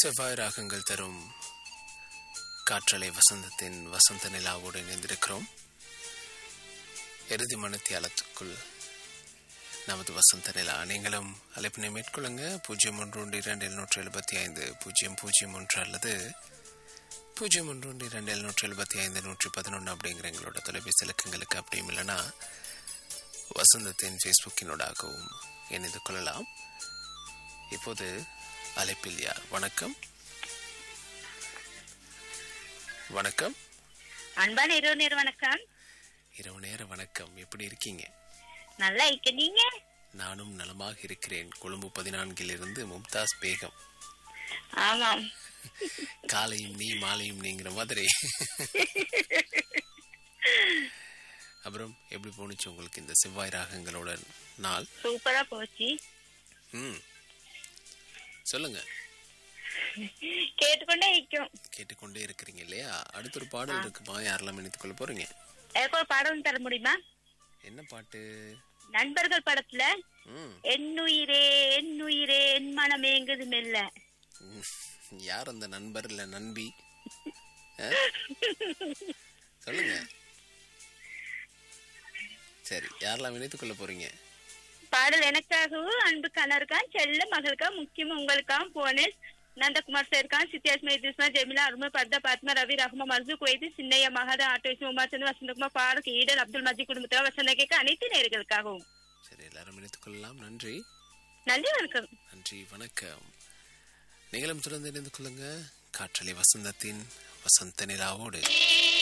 செவ்வாய் ராகங்கள் தரும் காற்றலை வசந்தத்தின் வசந்த நிலாவோடு இணைந்திருக்கிறோம் இறுதி மனத்தியாலத்துக்குள் நமது வசந்த நிலா நீங்களும் அழைப்பினை மேற்கொள்ளுங்க பூஜ்ஜியம் ஒன்று ஒன்று இரண்டு எழுநூற்றி எழுபத்தி ஐந்து பூஜ்ஜியம் பூஜ்ஜியம் ஒன்று அல்லது பூஜ்ஜியம் ஒன்று ஒன்று இரண்டு எழுநூற்றி எழுபத்தி ஐந்து நூற்றி பதினொன்று அப்படிங்கிற எங்களோட தொலைபேசி இலக்கங்களுக்கு அப்படியும் இல்லைன்னா வசந்தத்தின் ஃபேஸ்புக்கினோடாகவும் இணைந்து கொள்ளலாம் இப்போது அழைப்பில் யார் வணக்கம் வணக்கம் அன்பான இரவு நேரம் வணக்கம் இரவு நேர வணக்கம் எப்படி இருக்கீங்க நல்லா இருக்க நீங்க நானும் நலமாக இருக்கிறேன் கொழும்பு பதினான்கில் இருந்து மும்தாஸ் பேகம் ஆமாம் காலையும் நீ மாலையும் நீங்கிற மாதிரி அப்புறம் எப்படி போணுச்சு உங்களுக்கு இந்த செவ்வாய் ராகங்களோட நாள் சூப்பரா போச்சு ம் சொல்லுங்க கேட்டுக்கொண்டே இருக்கும் கேட்டுக்கொண்டே இருக்கிறீங்க இல்லையா அடுத்த ஒரு பாடல் இருக்குமா யாரெல்லாம் இணைத்துக் கொள்ள போறீங்க எனக்கு ஒரு பாடம் தர முடியுமா என்ன பாட்டு நண்பர்கள் படத்துல ம் என்னுயிரே என்னுயிரே என் மனம் ஏங்குது மெல்ல ம். யார் அந்த நண்பர் இல்ல நண்பி ஆ? சொல்லுங்க சரி யாரெல்லாம் இணைத்துக் கொள்ள போறீங்க பாடல் எனக்காகவும் அன்பு கணருக்கான் செல்ல மகளுக்கா முக்கியம் உங்களுக்காம் போனேன் நந்தகுமார் சேர்கான் சித்தியாஸ் மேதிஸ்மா ஜெமிலா அருமை பர்தா பாத்மா ரவி ரஹ்மா மர்சு குவைத்து சின்னையா மகாதா ஆட்டோசி உமாச்சந்த் வசந்தகுமார் பாரக் ஈடன் அப்துல் மஜி குடும்பத்தில் வசந்த கேட்க அனைத்து நேர்களுக்காகவும் சரி எல்லாரும் இணைத்துக் கொள்ளலாம் நன்றி நன்றி வணக்கம் நன்றி வணக்கம் நீங்களும் தொடர்ந்து இணைந்து கொள்ளுங்க காற்றலை வசந்தத்தின் வசந்த நிலாவோடு